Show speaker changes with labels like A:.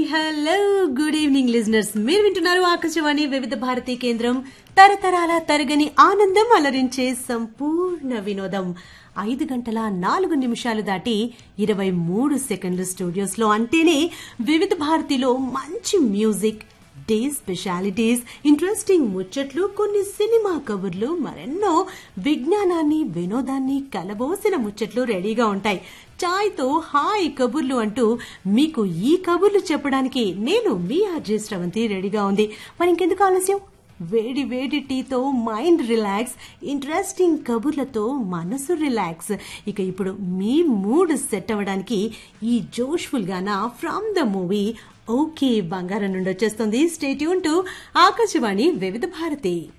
A: hello good evening listeners మీరు వింటున్నారు ఆకాశవాణి వివిధ భారతి కేంద్రం తరతరాల తరగని ఆనందం అలరించే సంపూర్ణ వినోదం ఐదు గంటల నాలుగు నిమిషాలు దాటి ఇరవై మూడు సెకండ్లు స్టూడియోస్ లో అంటేనే వివిధ భారతిలో మంచి మ్యూజిక్ డే స్పెషాలిటీస్ ఇంట్రెస్టింగ్ ముచ్చట్లు కొన్ని సినిమా కబుర్లు మరెన్నో విజ్ఞానాన్ని వినోదాన్ని కలబోసిన ముచ్చట్లు రెడీగా ఉంటాయి చాయ్తో హాయ్ కబుర్లు అంటూ మీకు ఈ కబుర్లు చెప్పడానికి నేను మీ ఆర్జే శ్రవంతి రెడీగా ఉంది మరి ఇంకెందుకు ఆలస్యం వేడి వేడి టీతో మైండ్ రిలాక్స్ ఇంట్రెస్టింగ్ కబుర్లతో మనసు రిలాక్స్ ఇక ఇప్పుడు మీ మూడ్ సెట్ అవ్వడానికి ఈ జోష్ఫుల్ గానా from the movie okay Bangaram నుండి వచ్చేస్తుంది స్టేట్యూన్ టు ఆకాశవాణి వివిధ భారతి